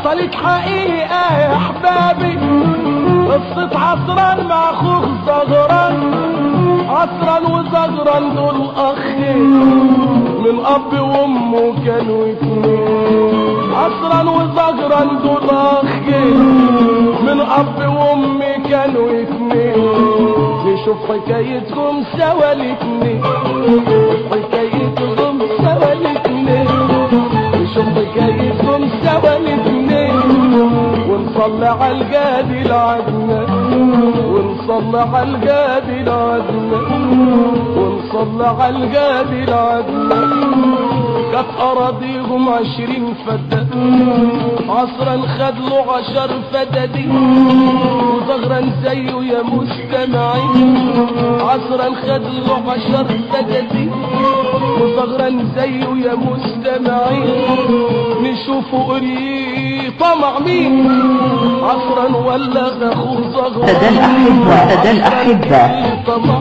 حصلت حقيقة يا احبابي قصة عصران مع اخوك زغران عصران وزغران دول اخين من اب وامه كانوا اتنين عصران وزغران دول اخين من اب وامي كانوا اتنين نشوف حكايتكم سوا الاتنين حكايتكم سوا الاتنين نشوف حكايتكم سوا الاتنين ونصلي على الجادي العدنان ونصلي على الجادي العدنان ونصلي على الجادي العدنان كانت اراضيهم عشرين فدة عصرا خد له عشر فدادي وزغرا زيه يا مستمعين عصرا خد له عشر فدادي وزغرا زيه يا مستمعين نشوفوا قري طمع مين عصرا ولا اخوه زغرا سادة الأحبة سادة الأحبة طمع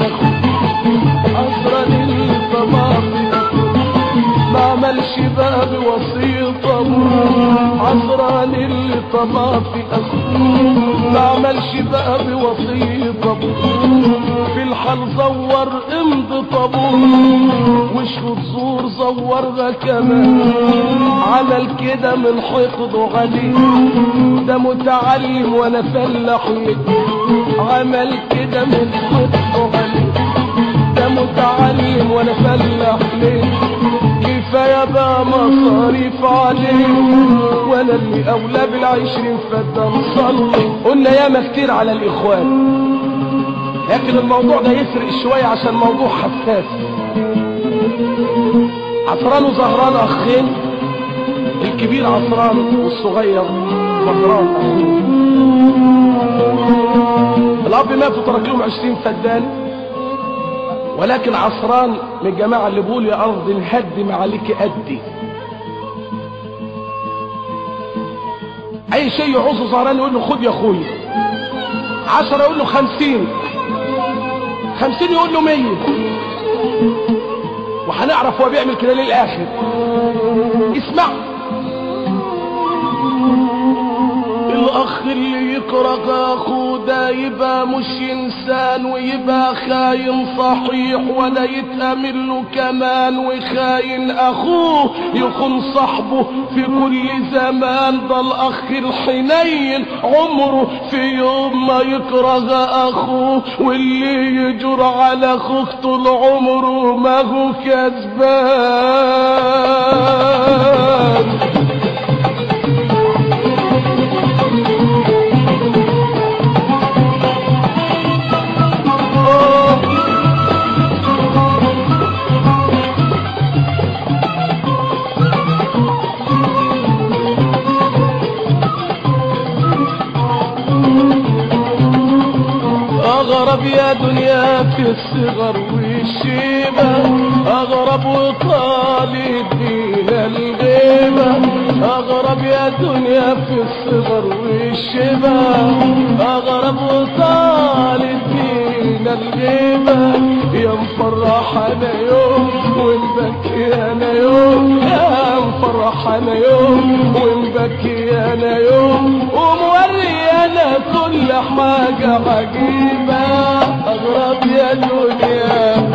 عصرا الطمع ما عملش بقى بوسيط ابوه عصران اللي طمع في اخوه ما عملش بقى بوسيط ابوه في الحال زور امض طابوه وشهود زور زورها كمان عمل كده من حقده عليه ده متعلم وانا فلاح ليه عمل كده من حقده عليه ده متعلم وانا فلاح ليه كفاية بقى مصاريف عليه وانا اللي اولى بالعشرين فده نصلي قلنا ياما كتير على الاخوان لكن الموضوع ده يفرق شوية عشان موضوع حساس عصران وزهران اخين الكبير عصران والصغير زهران اخوه الاب مات وترك لهم عشرين فدان ولكن عصران من الجماعة اللي بيقول يا أرض نهدم عليك أدي أي شيء يعوزه زهران يقول له خد يا أخوي عشرة يقول له خمسين خمسين يقول له مية وهنعرف هو بيعمل كده للآخر اسمع الاخ اللي يكره اخوه ده يبقى مش انسان ويبقى خاين صحيح ولا يتأمل له كمان وخاين اخوه يكون صاحبه في كل زمان ده الاخ الحنين عمره في يوم ما يكره اخوه واللي يجر على اخوه طول عمره ما هو كسبان أغرب يا دنيا في الصغر والشيبة أغرب وطالب بينا الغيبة أغرب يا دنيا في الصغر والشيبة أغرب وطالب بينا الغيبة يا مفرح أنا يوم ومبكي أنا يوم يا مفرح أنا يوم ومبكي أنا يوم وموري أنا كل حاجة عجيبة أغرب يا دنيا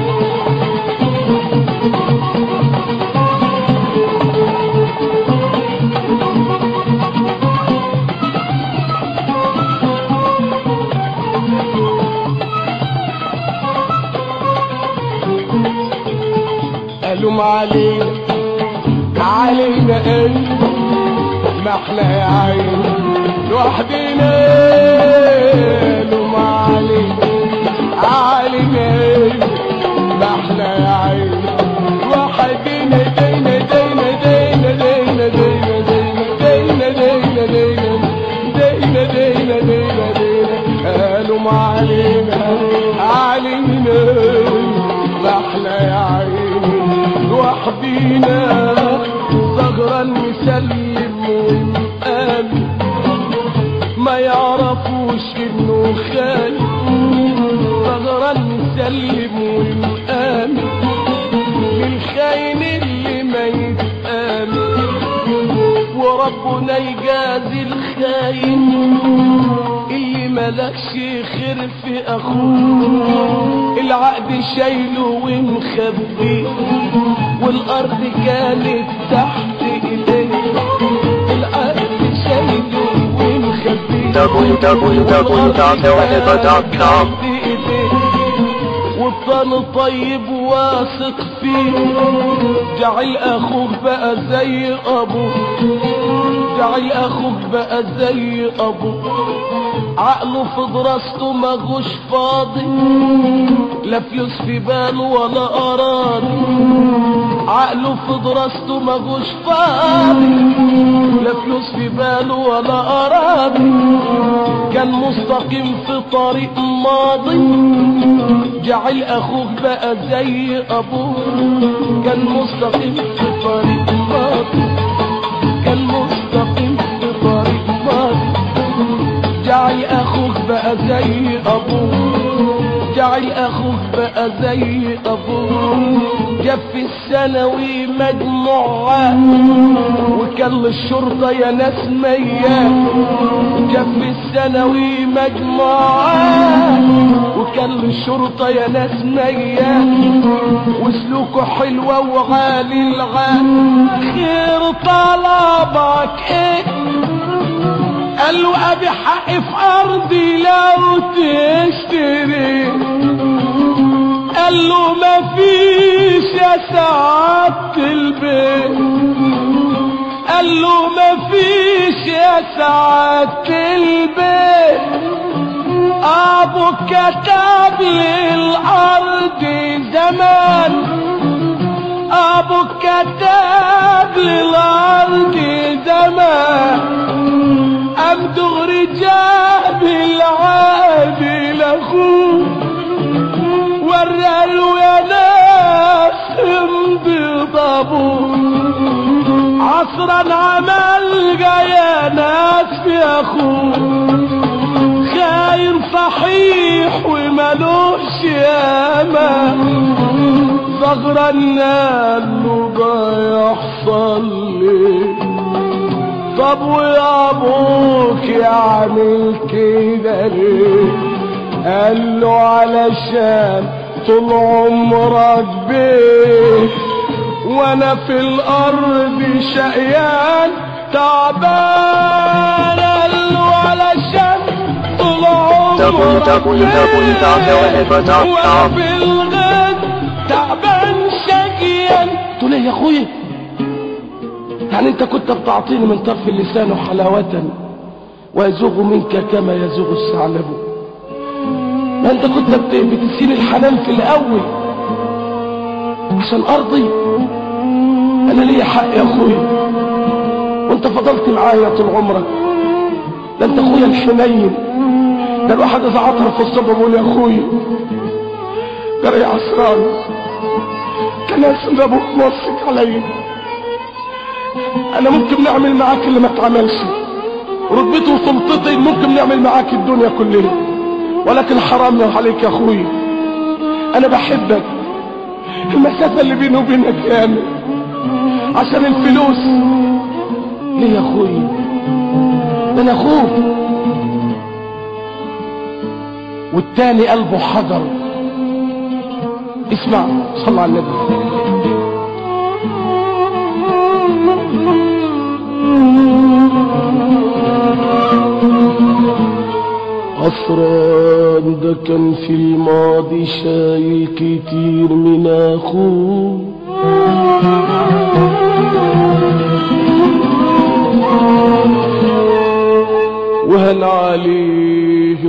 ألوم علينا علينا ايه ما احنا يا عين لوحدنا ألوم علينا علينا ايه ما احنا يا عين لوحدنا دينا دينا دينا دينا دينا دينا دينا دينا دينا دينا دينا دينا دينا ألوم علينا علينا ما احنا يا عين لوحدينا صغرا مسلم ومقام ما يعرفوش انه خايف صغرا مسلم ومقام للخاين اللي ما يتقام وربنا يجازي الخاين اللي ملكش خير في اخوه العقد شايله ومخبيه والارض كانت تحت ايديه العقد شايله ومخبيه www.alphaweather.com والطن طيب واثق فيه جعل اخوك بقى زي ابوه جعل اخوك بقى زي ابوه عقله في دراسته مجوش فاضي لا فلوس في باله ولا اراضي عقله في دراسته مجوش فاضي لا فلوس في باله ولا اراضي كان مستقيم في طريق ماضي جعل اخوك بقى زي ابوه كان مستقيم في طريق ماضي كان مستقيم في طريق ماضي جعل اخوك بقى زي ابوه جعل اخوك بقى زي ابوه جاب في الثانوي مجموعة وكل الشرطة يا ناس مياه جاب في الثانوي مجموعة وكل الشرطة يا ناس مياه وسلوكه حلوة وعالي العال خير طلبك ايه قال له ابي حق في ارضي لو تشتري قال له ما فيش يا سعادة البيت قال له ما فيش يا سعادة البيت ابو كتب لي الارض زمان ابو كتب لي الارض زمان ام دغري جاب العادي لاخوه وراله يا ناس امضي ضابوه عصرا عمل يا ناس في اخوه خاين صحيح وملوش ياما ثغرا له ده يحصل ليه طب ويا ابوك يعمل كده ليه قال له علشان طول عمرك بيه وانا في الارض شقيان تعبان قال له علشان طول عمرك وانا www.alphaweather.com في الغد تعبان شقيان تقول ايه يا اخويا يعني انت كنت بتعطيني من طرف اللسان حلاوة ويزوغ منك كما يزوغ الثعلب ما انت كنت بت- بتسيل الحنان في الاول عشان ارضي انا ليا حق يا اخويا وانت فضلت معايا طول عمرك ده انت اخويا الحنين ده الواحد اذا عطر في الصبر بيقول يا اخويا جري عسران كان اسم ابوك موثق عليا انا ممكن نعمل معاك اللي ما اتعملش رتبتي وسلطتي ممكن نعمل معاك الدنيا كلها ولكن حرام عليك يا اخويا انا بحبك المسافة اللي بيني وبينك ياما عشان الفلوس ليه يا اخويا ده انا اخوك والتاني قلبه حجر اسمع صلى على النبي عصران ده كان في الماضي شايل كتير من اخوه وهل عليه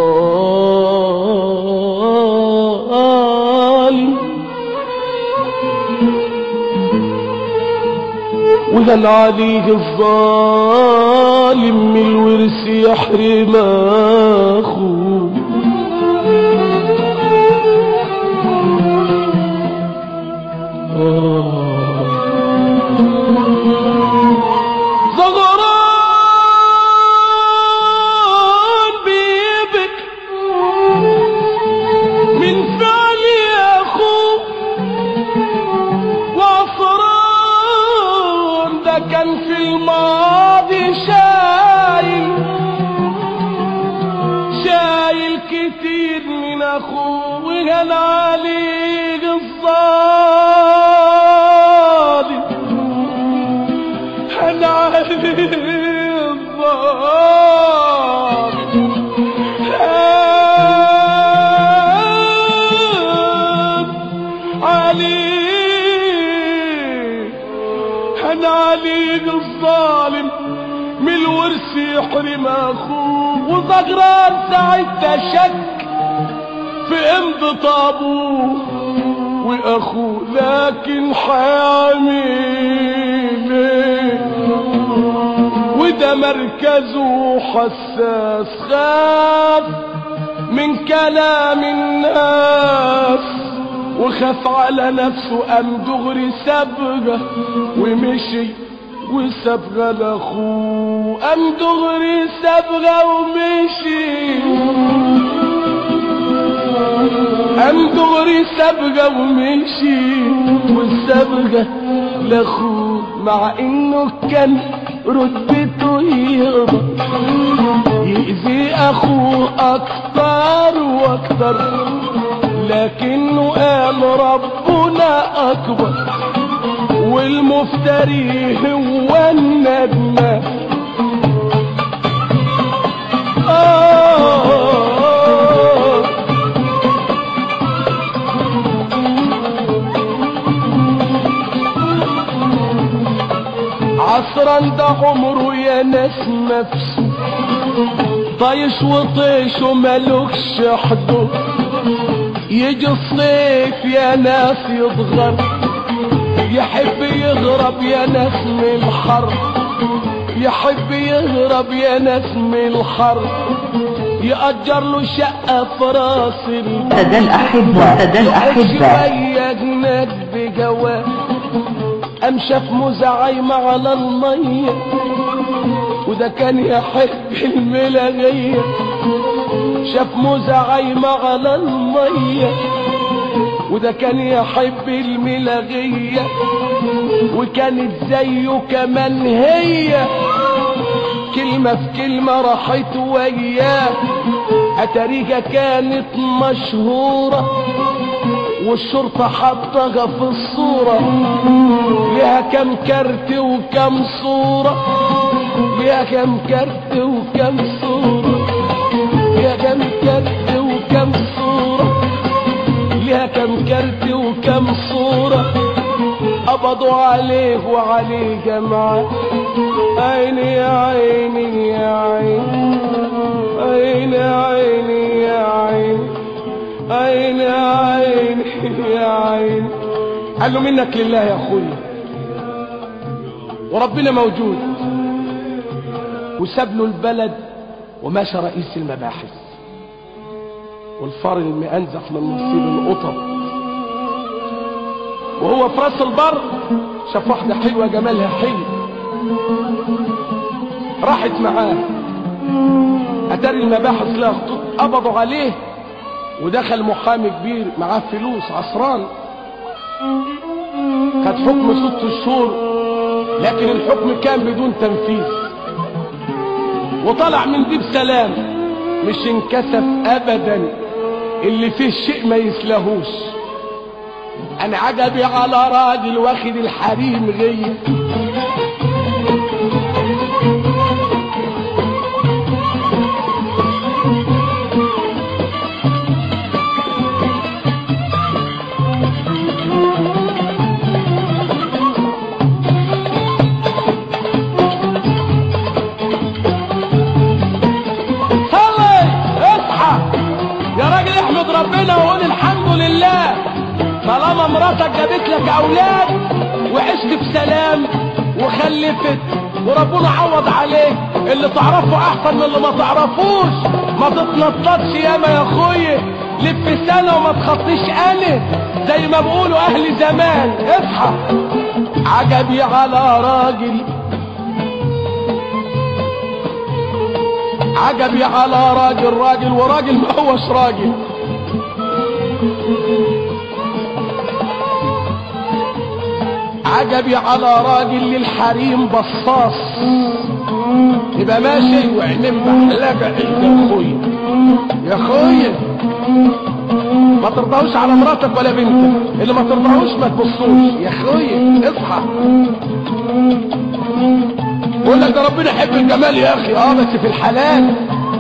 الظالم وهل عليه الظالم من الورث يحرم اخوه زغران بيبك من فعل يا اخوه وعصران ده كان في الماضي هن عليك الظالم هن عليك الظالم هان عليك هن عليك الظالم من الورث يحرم اخوه وزغران ساعتها شك في امضة ابوه واخوه لكن حامل وده مركزه حساس خاف من كلام الناس وخاف على نفسه قام دغري سبقه ومشي وسبقه لاخوه قام دغري سبقه ومشي قام دغري سبقه ومشي والسبقه لاخوه مع انه كان رتبته يقدر يأذي اخوه اكتر واكتر لكنه قال ربنا اكبر والمفتري هو الندمان آه عصرا ده عمره يا ناس نفسه طيش وطيش وملوكش حدود يجي الصيف يا ناس يضغر يحب يغرب يا ناس من الحر يحب يهرب يا ناس من الحر يأجر له شقة في راس البر سادة الأحبة سادة الأحبة شوية جنات بجواب قام شاف مزعيمة على المية وده كان يحب الملاغية شاف مزعيمة على المية وده كان يحب الملاغية وكانت زيه كمان هي كلمة في كلمة راحت وياه أتاريجا كانت مشهورة والشرطة حطها في الصورة ليها كم كارت وكم صورة ليها كم كارت وكم صورة ليها كم كارت وكم صورة ليها كم كارت وكم صورة قبضوا عليه وعليه جماعة عيني يا عيني يا عيني عيني يا عيني يا عيني عيني يا عيني يا عيني قال له منك لله يا اخويا وربنا موجود وساب له البلد ومشى رئيس المباحث والفار المأنزف من نصيب القطط وهو في راس البر شاف واحدة حلوة جمالها حلو راحت معاه اتاري المباحث لها خطوط قبضوا عليه ودخل محامي كبير معاه فلوس عصران خد حكم ست شهور لكن الحكم كان بدون تنفيذ وطلع من دي بسلام مش انكسف ابدا اللي فيه شيء ما يسلهوش انا عجبي على راجل واخد الحريم غيه صلي اصحى يا راجل احمد ربنا وقول الحمد لله طالما مراتك جابت لك اولاد وعشت بسلام وخلفت وربنا عوض عليك اللي تعرفه احسن من اللي ما تعرفوش ما تتنططش ياما يا اخويا لف سنه وما تخطيش انا زي ما بيقولوا اهل زمان اصحى عجبي على راجل عجبي على راجل راجل وراجل ما هوش راجل عجبي على راجل للحريم بصاص يبقى ماشي وعينين محلقة يا اخويا يا اخويا ما ترضاهوش على مراتك ولا بنتك اللي ما ترضاهوش ما تبصوش يا اخويا اصحى بقول لك ده ربنا يحب الجمال يا اخي اه بس في الحلال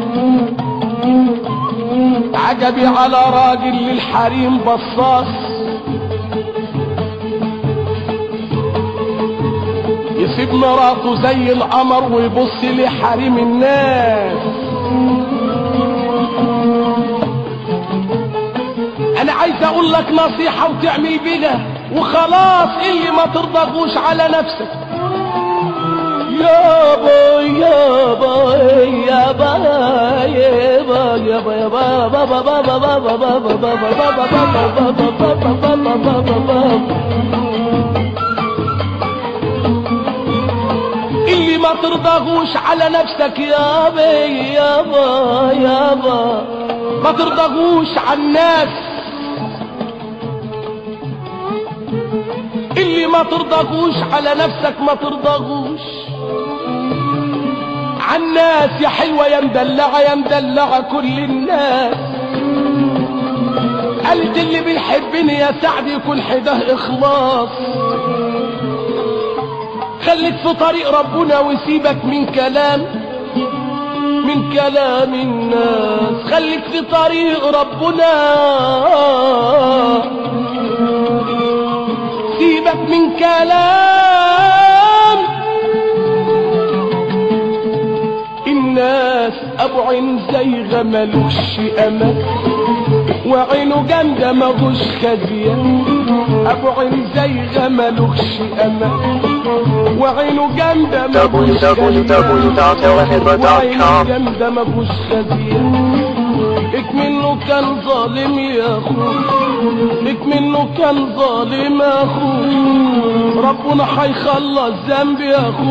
عجبي على راجل للحريم بصاص يسيب مراته زي القمر ويبص لحريم الناس انا عايز اقول لك نصيحة وتعمل بيها وخلاص اللي ما ترضاهوش على نفسك يابا يابا يابا يابا يابا يابا بابا بابا بابا بابا بابا بابا بابا بابا بابا اللي ما ترضاهوش على نفسك يابا يابا يابا ما ترضاهوش على الناس اللي ما ترضاهوش على نفسك ما ترضاهوش عالناس يا حلوة يا مدلعة يا مدلعة كل الناس قالت اللي بيحبني يا سعد يكون حده اخلاص خليك في طريق ربنا وسيبك من كلام من كلام الناس خليك في طريق ربنا سيبك من كلام الناس ابو عين زيغة ملوش امل وعينه جامدة مغوش خزية ابو عين زيغة ملوش امل وعينه جامدة مغوش www.elahidra.com جامدة مفهوش خزية لك منه كان ظالم يا اخو لك منه كان ظالم يا اخو ربنا حيخلص ذنب يا اخو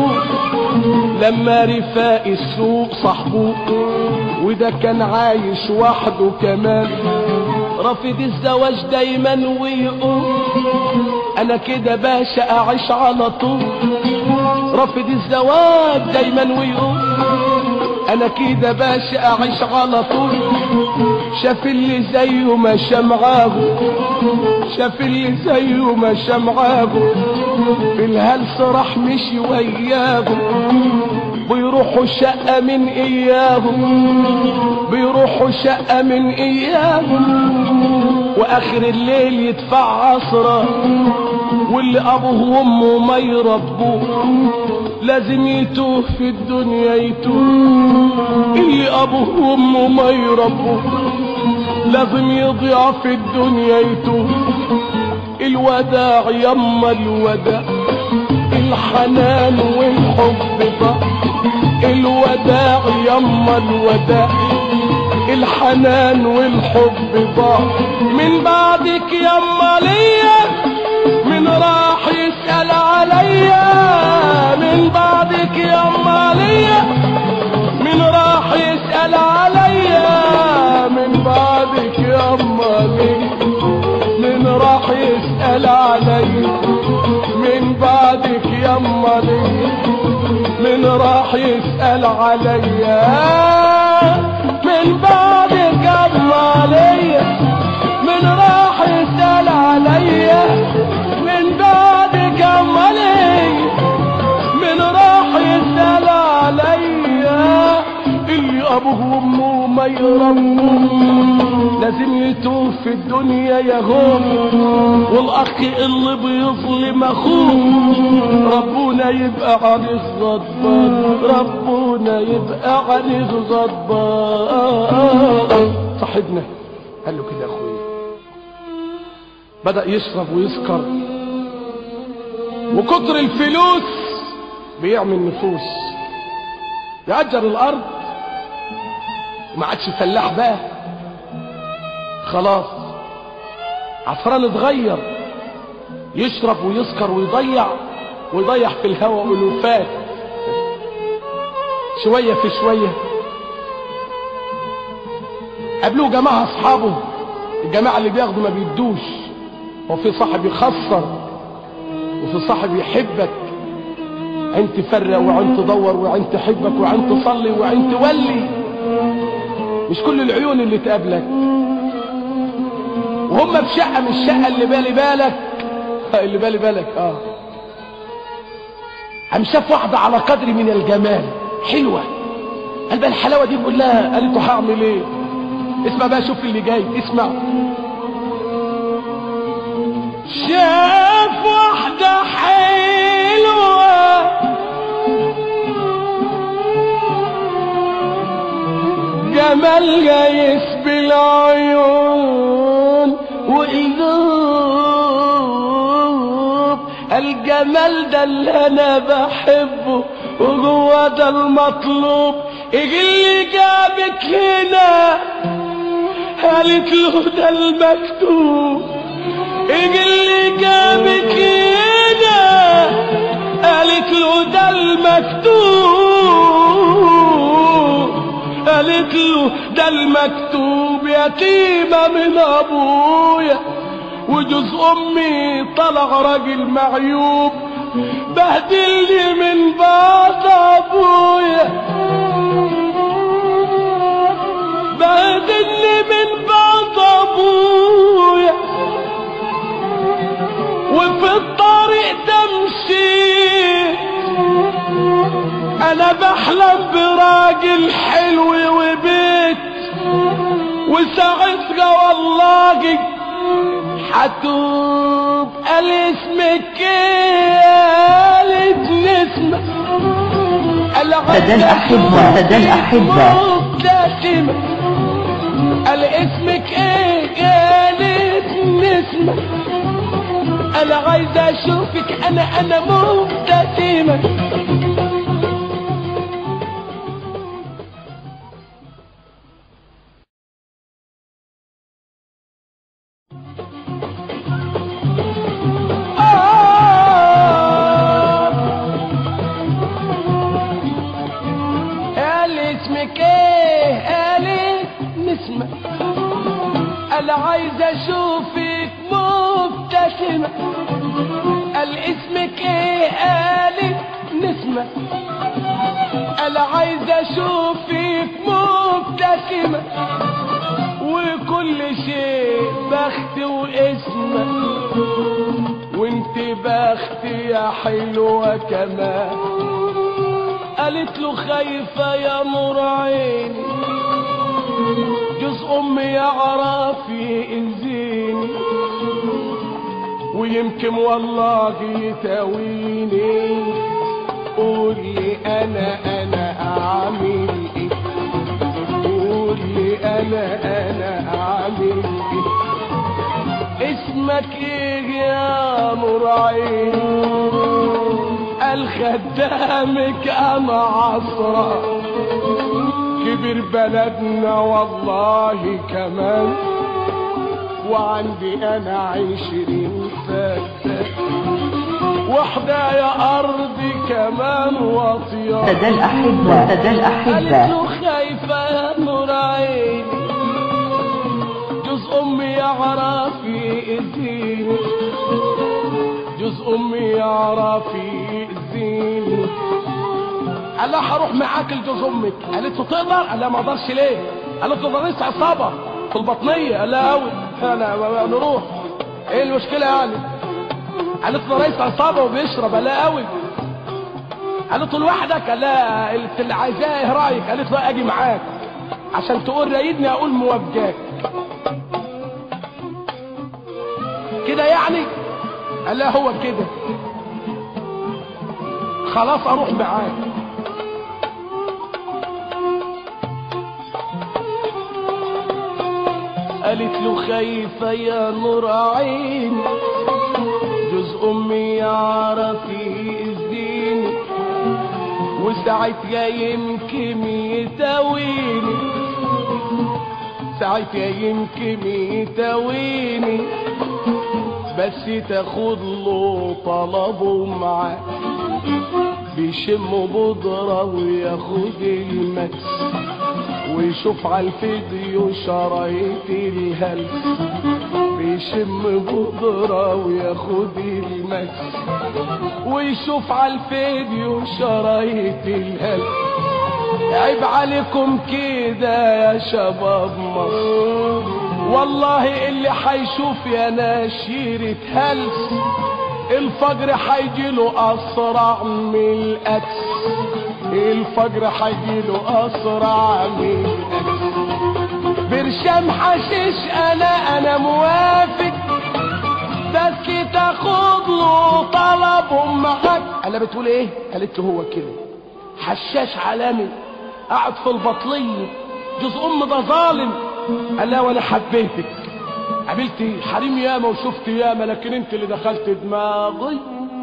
لما رفاق السوق صاحبه وده كان عايش وحده كمان رافض الزواج دايما ويقول انا كده باشا اعيش على طول رافض الزواج دايما ويقول انا كده باشا اعيش على طول شاف اللي زيه مشى معاه شاف اللي زيه مشى معاه في الهلس راح مشي وياهم بيروحوا شقة من اياهم بيروحوا شقة من اياهم واخر الليل يدفع عصره واللي ابوه وامه ما يربوه لازم يتوه في الدنيا يتوه اللي ابوه وامه ما يربوه لازم يضيع في الدنيا يتوه الوداع يما الوداع الحنان والحب ضاع الوداع يما الوداع الحنان والحب ضاع من بعدك يما ليا من راح يسأل عليا من بعدك يما ليا من راح يسأل عليا من بعدك يما ليا من راح يسأل عليا من بعدك يما ليا من راح يسأل عليا من بعدك يما ليا من راح يسأل عليا من بعدك يما ليا من راح يسأل عليا اللي ابوه وامه ما يربوه لازم يتوه في الدنيا يا هم والاخ اللي بيظلم اخوه ربنا يبقى عليه غضبان ربنا يبقى عليه غضبان صاحبنا قال له كده يا اخويا بدأ يشرب ويسكر وكتر الفلوس بيعمل نفوس يأجر الأرض ما عادش فلاح بقى خلاص عفران اتغير يشرب ويسكر ويضيع ويضيع في الهواء ألوفات شوية في شوية قابلوه جماعة أصحابه الجماعة اللي بياخدوا ما بيدوش وفي صاحب يخسر وفي صاحب يحبك عين تفرق وعين تدور وعين تحبك وعين تصلي وعين تولي مش كل العيون اللي تقابلك وهم في شقة من الشقة اللي بالي بالك اللي بالي بالك اه قام شاف واحدة على قدر من الجمال حلوة قال بقى الحلاوة دي بقول لها قالت له هعمل ايه اسمع بقى شوف اللي جاي اسمع شاف واحدة حلوة جمال جايس بالعيون وقلوب الجمال ده اللي انا بحبه وجوه ده المطلوب ايه اللي جابك هنا قالت له ده المكتوب ايه اللي جابك هنا قالت له ده المكتوب قالت له ده المكتوب يتيمة من ابويا وجوز امي طلع راجل معيوب بهدلني من بعض ابويا بهدلني من بعض ابويا وفي الطريق ده مشيت انا بحلم براجل حلو وبيت وساعتها والله حتوب قال اسمك ايه قالت نسمة قال سادة الأحبة سادة الأحبة مبتسمة قال اسمك ايه قالت نسمة انا عايزة اشوفك انا انا مبتسمة آه. قال اسمك ايه قالت نسمة انا عايز اشوفك مبتسمة قال اسمك ايه قالت نسمة انا عايز اشوفك مبتسمة وكل شيء بخت واسمه وانت بختي يا حلوة كمان قالت له خايفة يا نور عيني جوز امي يعرف يأذيني ويمكن والله يتاويني قولي انا انا اعمل ايه قولي انا انا اعمل ايه اسمك ايه يا نور عين قال خدامك انا عصرة كبر بلدنا والله كمان وعندي انا عشرين فتاة واحدة يا ارضي كمان واطية سادة الأحبة سادة قالت الأحبة له خايفة يا نور عيني جوز امي يعرف يأذيني جوز امي يعرف يأذيني قال لها هروح معاك لجوز امك قالت له تقدر قال لها ما اقدرش ليه قالت له ده رئيس عصابه في البطنيه قال لها قوي انا ما- ما- نروح ايه المشكله يعني قالت له رئيس عصابه وبيشرب قال لها قوي قالت له لوحدك قال لها قلت اللي عايزاه ايه رايك قالت له اجي معاك عشان تقول رايدني اقول موافقاك كده يعني قال لها هو كده خلاص اروح معاك قالت له خايفة يا نور عيني جوز امي يعرف يأذيني وساعتها يمكن يتاويني ساعتها يمكن يتاويني بس تاخد له طلبه معاه بيشم بودرة وياخد المس ويشوف على الفيديو شرايط الهلس بيشم بودرة وياخد المس ويشوف على الفيديو شرايط الهلس عيب عليكم كده يا شباب مصر والله اللي حيشوف يا ناشيرة هلس الفجر حيجيله اسرع من الاكس الفجر حيجيله اسرع من الاكس برشام حشيش انا انا موافق بس تاخد له طلب معاك انا بتقول ايه قالت له هو كده حشاش عالمي قاعد في البطلية جوز ام ده ظالم قال لها وانا حبيتك قابلت حريم ياما وشفت ياما لكن انت اللي دخلت دماغي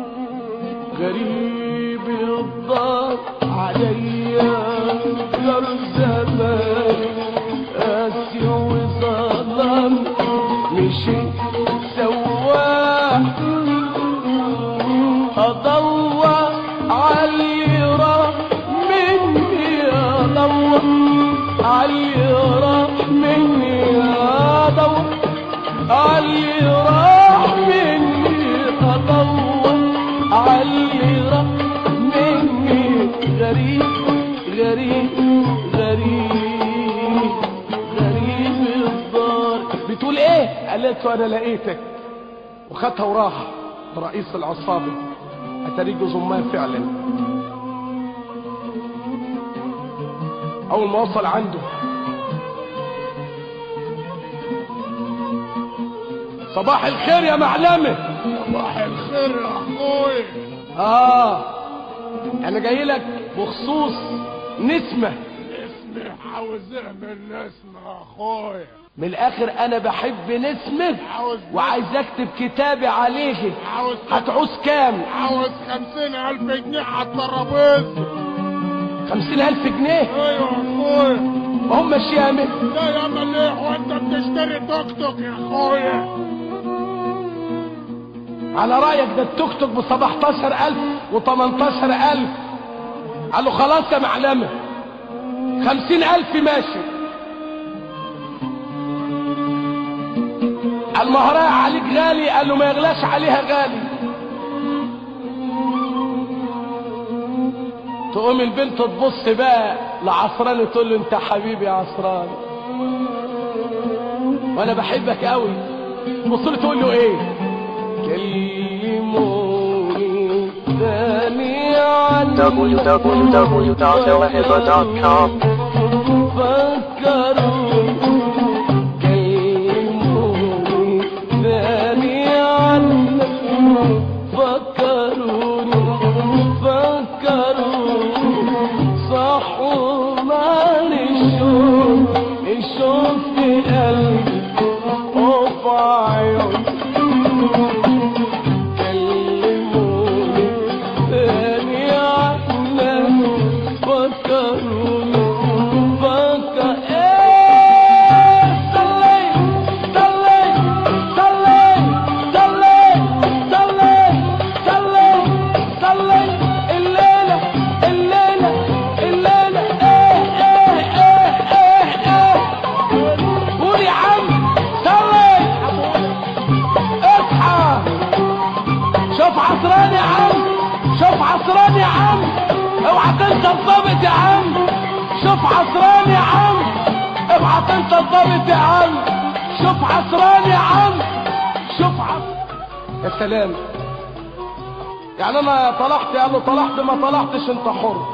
غريب الضار عليا جر زمان قاسي وظلم مشي سواح ادور علي راح مني ادور علي راح مني ادور علي راح مني ادور علي راح مني غريب غريب غريب غريب الدار بتقول ايه قالت له انا لقيتك وخدها وراح رئيس العصابه اتاري جوز امها فعلا اول ما وصل عنده صباح الخير يا معلمه صباح الخير يا اخوي اه انا جاي لك بخصوص نسمه اسمي عاوز اعمل اسم يا اخوي من الاخر انا بحب نسمه عاوز وعايز اكتب كتابي عليه عاوز هتعوز كام عاوز خمسين الف جنيه على الترابيزه خمسين الف جنيه ايوه يا اخوي هم شامل لا يا مليح وانت بتشتري توك توك يا اخويا على رايك ده التوك توك ب 17000 و 18000 قال له خلاص يا معلمه 50000 ماشي المهراء عليك غالي قال له ما يغلاش عليها غالي تقوم البنت تبص بقى لعصران تقول له انت حبيبي يا عصران وانا بحبك قوي تبص له تقول له ايه كلموني ثاني عن www.elahibba.com فكروا كلموني ثاني عنك فكروني فكروني صحوا نار الشوق الشوق في قلبي وفي عيوني كلموني ثاني عنك فكروني فكر ايه صلي صلي صلي صلي صلي صلي صلي الليلة الليلة الليلة ايه ايه ايه ايه ايه قول يا عم صلي اصحى شوف عصران يا عم شوف عصران يا عم اوعى تنسى الضابط يا عم شوف عصران يا عم اوعى تنسى الضابط يا عم شوف عصران يا عم شوف عصران يا سلام يعني انا طلعت قال له طلعت ما طلعتش انت حر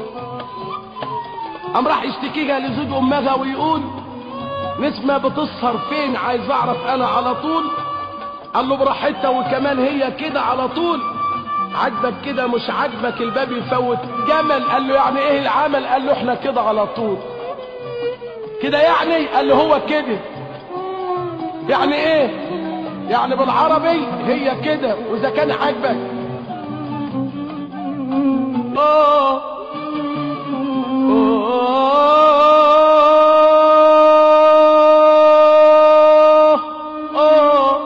قام راح يشتكيها لزوج امها ويقول نسمة بتسهر فين عايز اعرف انا على طول قال له براحتها وكمان هي كده على طول عاجبك كده مش عاجبك الباب يفوت جمل قال له يعني ايه العمل قال له احنا كده على طول كده يعني قال له هو كده يعني ايه يعني بالعربي هي كده واذا كان عاجبك اه آه آه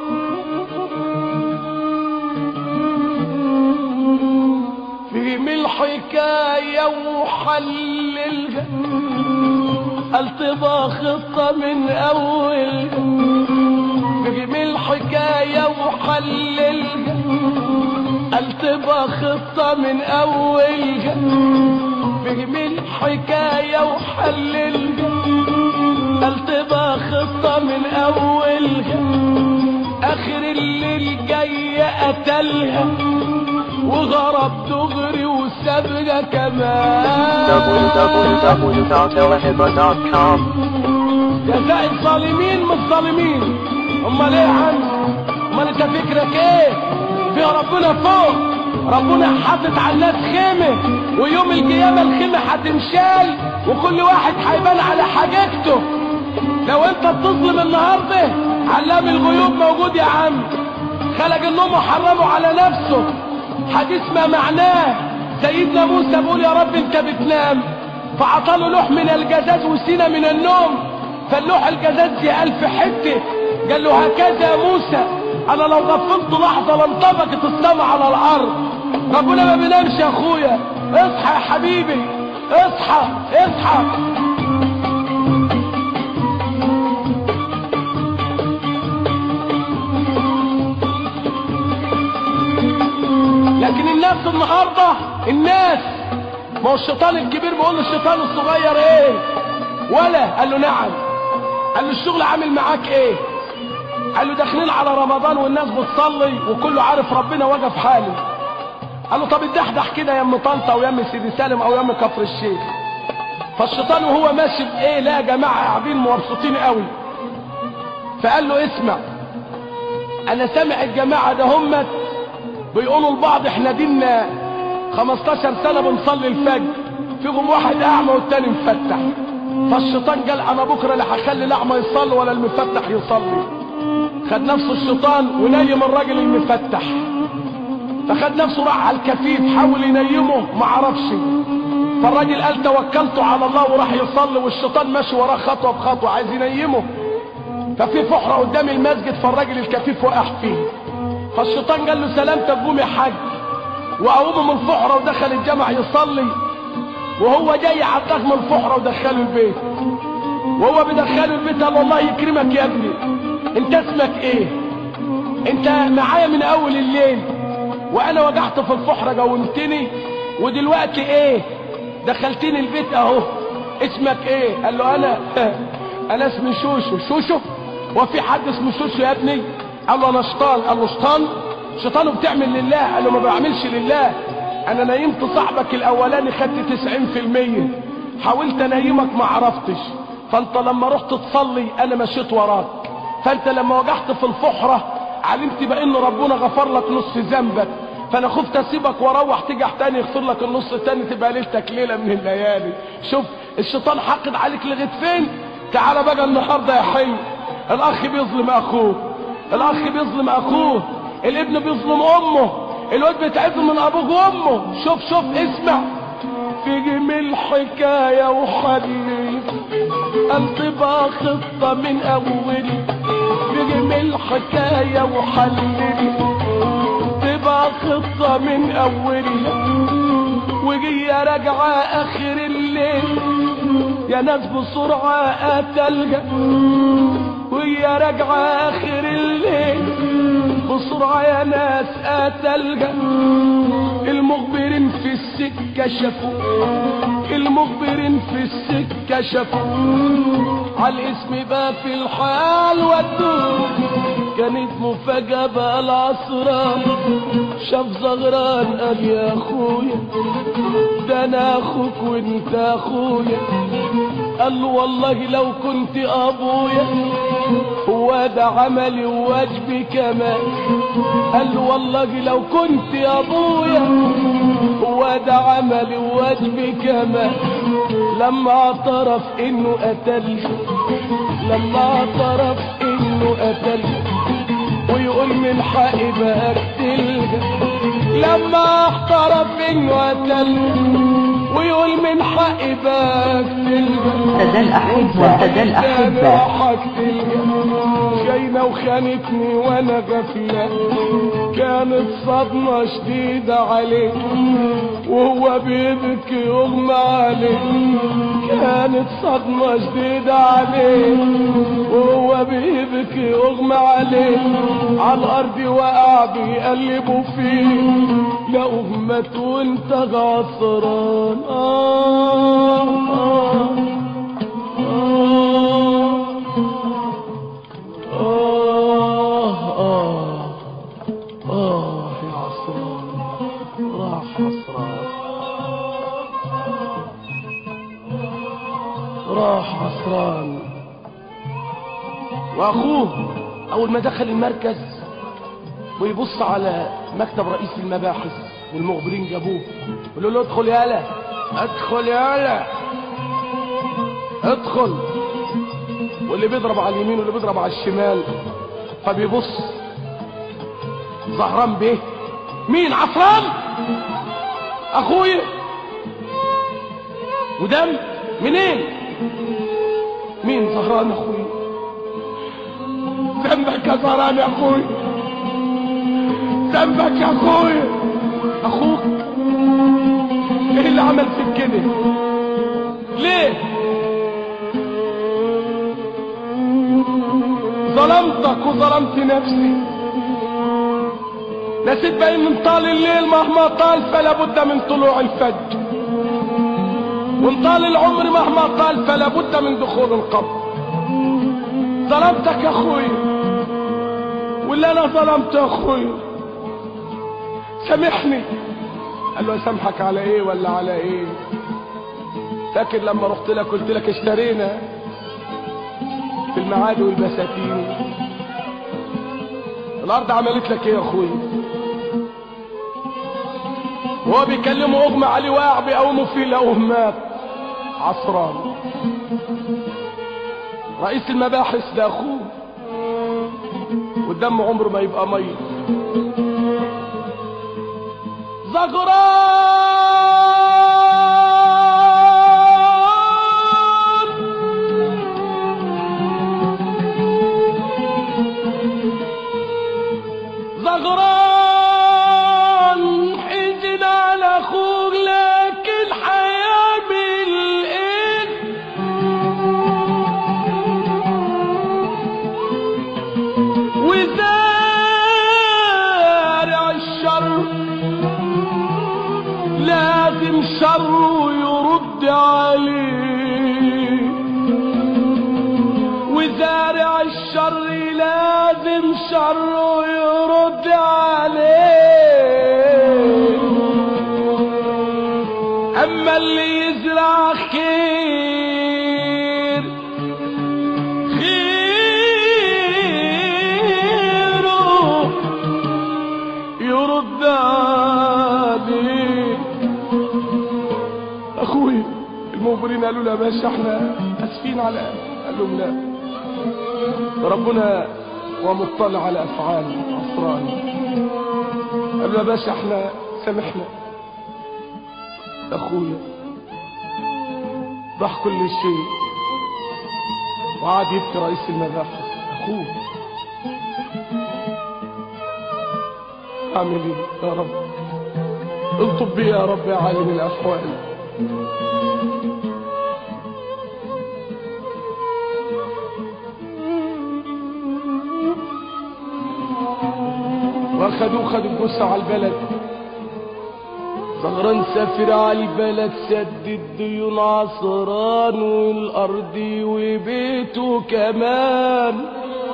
فهم الحكاية وحللها قال تبقى خطة من أول فهم الحكاية وحللها قال تبقى خطة من أولها فهم الحكاية وحللها قال تبقى خطة من أولها آخر الليل جاي قتلها وغرب دغري وسابها كمان www.alahibba.com جزاء الظالمين مش ظالمين امال ايه يا عم امال انت فكرك ايه في ربنا فوق ربنا حاطط على الناس خيمه ويوم القيامه الخيمه هتنشال وكل واحد هيبان على حاجته لو انت بتظلم النهارده علام الغيوب موجود يا عم خلق النوم وحرمه على نفسه حديث ما معناه سيدنا موسى بيقول يا رب انت بتنام فعطاله لوح من الجزاز وسينا من النوم فاللوح الجزاز دي ألف حتة قال له هكذا يا موسى أنا لو غفلت لحظة لانطبقت السماء على الأرض ربنا ما بينامش يا أخويا اصحى يا حبيبي اصحى اصحى لكن الناس النهارده الناس ما هو الشيطان الكبير بيقول للشيطان الصغير ايه ولا قال له نعم قال له الشغل عامل معاك ايه قال له داخلين على رمضان والناس بتصلي وكله عارف ربنا واقف حاله قال له طب اتدحدح كده يا ام طنطا ويا ام سيدي سالم او يا ام كفر الشيخ فالشيطان وهو ماشي بايه لا يا جماعه قاعدين مبسوطين قوي فقال له اسمع انا سامع الجماعه ده همت بيقولوا لبعض احنا ديننا 15 سنة بنصلي الفجر فيهم واحد اعمى والتاني مفتح فالشيطان قال انا بكره لا هخلي الاعمى يصلي ولا المفتح يصلي خد نفسه الشيطان ونيم الراجل المفتح فخد نفسه راح على الكفيف حاول ينيمه ما عرفش فالراجل قال توكلت على الله وراح يصلي والشيطان ماشي وراه خطوه بخطوه عايز ينيمه ففي فحره قدام المسجد فالراجل الكفيف وقع فيه فالشيطان قال له سلامتك قوم يا حاج وقومه من الفحره ودخل الجامع يصلي وهو جاي عداه من الفحره ودخله البيت وهو بيدخله البيت قال الله يكرمك يا ابني انت اسمك ايه انت معايا من اول الليل وانا وجعت في الفحره قومتني ودلوقتي ايه دخلتني البيت اهو اسمك ايه قال له انا انا اسمي شوشو شوشو وفي حد اسمه شوشو يا ابني قال له انا شيطان قال له شيطان شيطان بتعمل لله قال له ما بعملش لله انا نيمت صاحبك الاولاني خدت 90% حاولت انيمك ما عرفتش فانت لما رحت تصلي انا مشيت وراك فانت لما وجعت في الفحرة علمت بان ربنا غفر لك نص ذنبك فانا خفت اسيبك واروح تجح تاني يغفر لك النص التاني تبقى ليلتك ليله من الليالي شوف الشيطان حاقد عليك لغايه فين تعال بقى النهارده يا حلو الاخ بيظلم اخوه الاخ بيظلم اخوه الابن بيظلم امه الواد بيتعزم من ابوه وامه شوف شوف اسمع في جميل حكاية وحديث الطبا خطة من اول في جميل حكاية وحلل تبقى خطة من اولها وجي راجعة اخر الليل يا ناس بسرعة قتلها وهي راجعة اخر الليل بسرعة يا ناس قتلها المخبرين في السكة شافوا المخبرين في السكة شافوا على الاسم بقى في الحال ودوه كانت مفاجأة بقى العصران شاف زغران قال يا اخويا ده انا اخوك وانت اخويا قال له والله لو كنت ابويا هو ده عملي وواجبي كمان قال له والله لو كنت ابويا هو ده عملي وواجبي كمان لما اعترف انه قتل لما اعترف انه قتل ويقول من حقي بقى اقتلها لما اعترف انه قتل ويقول من حقي بقى اقتلها سادة الأحبة سادة الأحبة خاينة وخانتني وانا غفلة كانت صدمة شديدة عليه وهو بيبكي يغمى عليه كانت صدمة شديدة عليه وهو بيبكي يغمى عليه على الارض وقع بيقلبوا فيه لقوه مات وانت غصران آه آه آه راح عصران واخوه اول ما دخل المركز ويبص على مكتب رئيس المباحث والمخبرين جابوه قالوا له ادخل يالا ادخل يالا ادخل واللي بيضرب على اليمين واللي بيضرب على الشمال فبيبص زهران بيه مين عصران اخويا ودم منين مين زهران اخويا ذنبك يا زهران يا اخويا ذنبك يا اخويا اخوك ايه اللي عمل فيك كده ليه ظلمتك وظلمت نفسي نسيت بقى ان طال الليل مهما طال فلا بد من طلوع الفجر وان طال العمر مهما طال فلا بد من دخول القبر ظلمتك يا اخويا واللي انا ظلمته يا اخويا سامحني قال له اسامحك على ايه ولا على ايه فاكر لما رحت لك قلت لك اشترينا في المعاد والبساتين الارض عملت لك ايه يا اخويا وهو بيكلمه اغمى عليه واقع بيقومه فيه لقوه مات عصران رئيس المباحث ده اخوه والدم عمره ما يبقى ميه زغران زغران حزن على اخوك لكن حيعمل ايه وزارع الشر لازم شره يرد عليه وزارع الشر لازم شره يرد عليه اما اللي يزرع خير خيره يرد عليه اخوي المخبرين قالوا له يا باشا احنا اسفين على قال لهم لا ربنا هو مطلع على افعال عصران قال له يا باشا احنا سامحنا اخويا ضح كل شيء وقعد يبكي رئيس المباحث اخوه اعمل ايه يا رب الطب بي يا رب يا عالم الاحوال واخدوه خدوا الجثة على البلد زغران سافر على البلد سد الديون عصران والارض وبيته كمان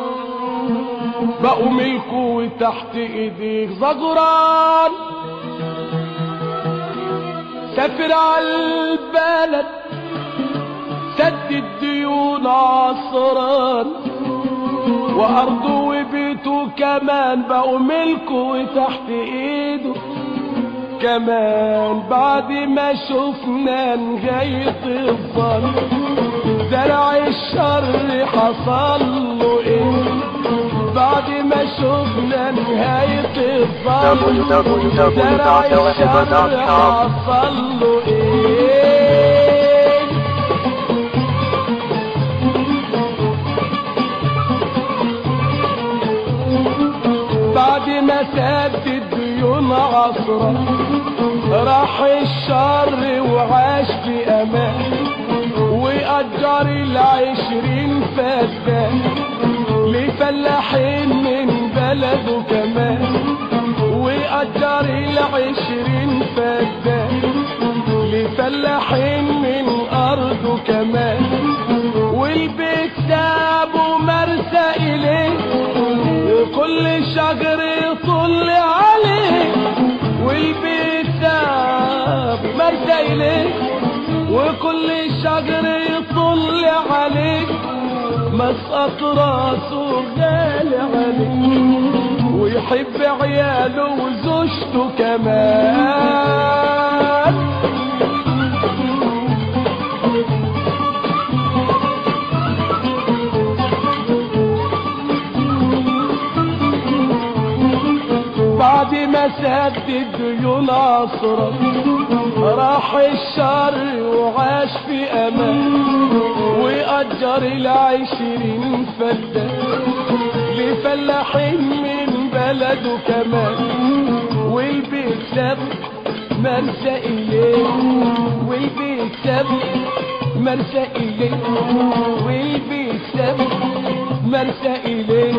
بقوا ملكه وتحت ايديك زغران سافر على البلد سد الديون عصران وارضه وبيته كمان بقوا ملكه وتحت ايده كمان بعد ما شفنا نهاية الظن زرع الشر حصل له ايه بعد ما شفنا نهاية الظن زرع الشر حصل له ايه بعد ما سابت الديون عصرة راح الشر وعاش في امان واجر العشرين فدان لفلاحين من بلده كمان واجر العشرين فدان لفلاحين من ارضه كمان والبيت سابه مرسى اليه كل شجر يطل عليه والبيت ساب مرسى اليه وكل شجر يطل عليك مسقط راسه غالي عليك ويحب عياله وزوجته كمان بعد ما سدد ديون عصرة راح الشر وعاش في امان واجر العشرين فدان لفلاحين من بلده كمان والبيت ساب مرسى إليه والبيت ساب مرسى إليه والبيت ساب مرسى إليه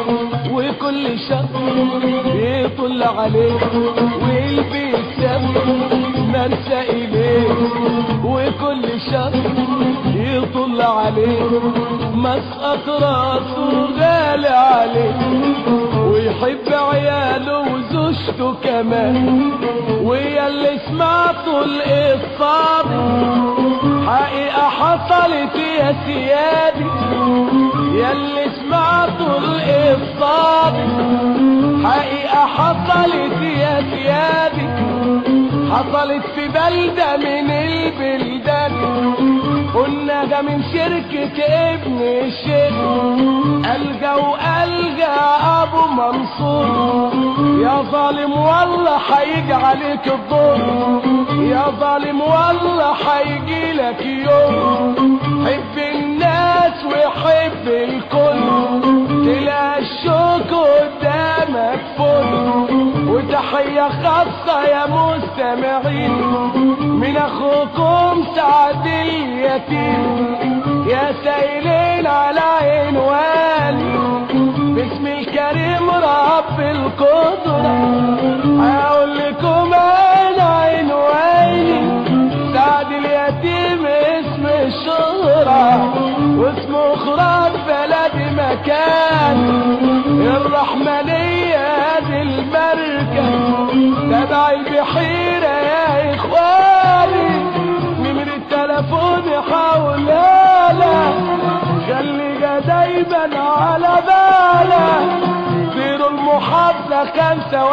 وكل شهر يطل عليه والبيت ساب مرسى إليه وكل شهر يطل عليه مسقط راسه غالي عليه ويحب عياله وزوجته كمان ويا اللي سمعتوا القصة دي حقيقة حصلت يا سيادي يا اللي سمعتوا القصة دي حقيقة حصلت يا سيادي حصلت في بلدة من البلدان قلنا ده من شركة ابن الشيخ ألقى وألقى أبو منصور يا ظالم والله حيجي عليك الدور يا ظالم والله حيجي لك يوم حب الناس وحب الكل تلاقي الشوك قدامك فل وتحية خاصة يا مستمعين من اخوكم سعد اليتيم يا سائلين على عنوان باسم الكريم رب القدرة هقول لكم انا عنواني سعد اليتيم اسم الشهرة واسمه خراب بلد مكان الرحمنية دي المركز تبع البحيرة يا اخواني نمر التلفون حولنا خليها دايما على بالك زيرو المحافظة خمسة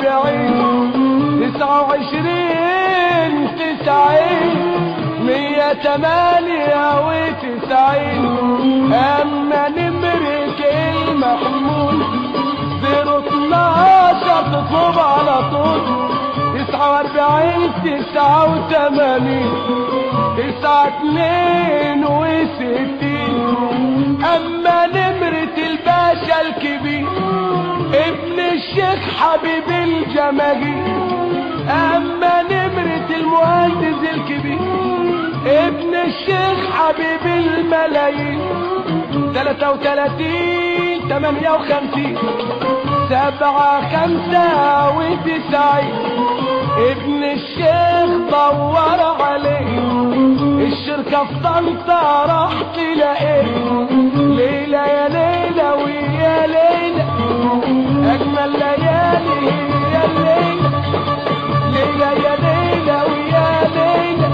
واربعين تسعة وعشرين تسعين مية تمانية وتسعين أما نمرة المحمول زيرو اتناشر تطلب على طول تسعة واربعين تسعة وتمانين تسعة اتنين وستين أما نمرة الباشا الكبير ابن الشيخ حبيب الجماهير أما نمرة المهندس الكبير ابن الشيخ حبيب الملايين تلاتة وتلاتين تمانية وخمسين سبعة خمسة وتسعين ابن الشيخ دور عليه الشركة في طنطا راح تلاقيه ليلة يا ليلة ويا ليلة أجمل ليالي يا ليلة ليلة يا ليلة ويا ليلة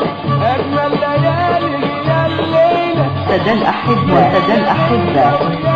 أجمل ليالي يا ليلة سادة الأحبة سادة الأحبة